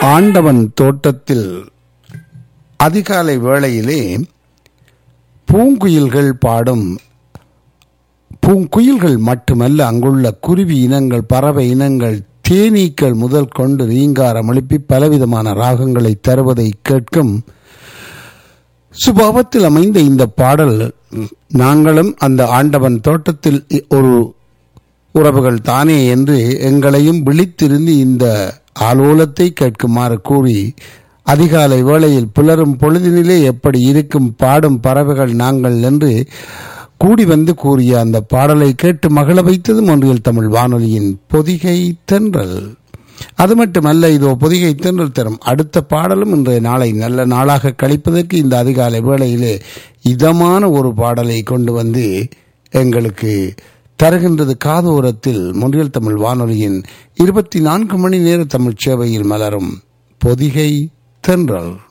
ஆண்டவன் தோட்டத்தில் அதிகாலை வேளையிலே பூங்குயில்கள் பாடும் பூங்குயில்கள் மட்டுமல்ல அங்குள்ள குருவி இனங்கள் பறவை இனங்கள் தேனீக்கள் முதல் கொண்டு ரீங்காரம் எழுப்பி பலவிதமான ராகங்களை தருவதை கேட்கும் சுபாவத்தில் அமைந்த இந்த பாடல் நாங்களும் அந்த ஆண்டவன் தோட்டத்தில் ஒரு உறவுகள் தானே என்று எங்களையும் விழித்திருந்து இந்த ஆலோலத்தை கேட்குமாறு கூறி அதிகாலை வேளையில் புலரும் பொழுதினிலே எப்படி இருக்கும் பாடும் பறவைகள் நாங்கள் என்று கூடி வந்து கூறிய அந்த பாடலை கேட்டு மகள வைத்தது ஒன்றியல் தமிழ் வானொலியின் பொதிகை தென்றல் அது மட்டுமல்ல இதோ பொதிகை தென்றல் தரும் அடுத்த பாடலும் இன்றைய நாளை நல்ல நாளாக கழிப்பதற்கு இந்த அதிகாலை வேளையிலே இதமான ஒரு பாடலை கொண்டு வந்து எங்களுக்கு தருகின்றது காதோரத்தில் முன்றியல் தமிழ் வானொலியின் இருபத்தி நான்கு மணி நேர தமிழ் சேவையில் மலரும் பொதிகை தென்றல்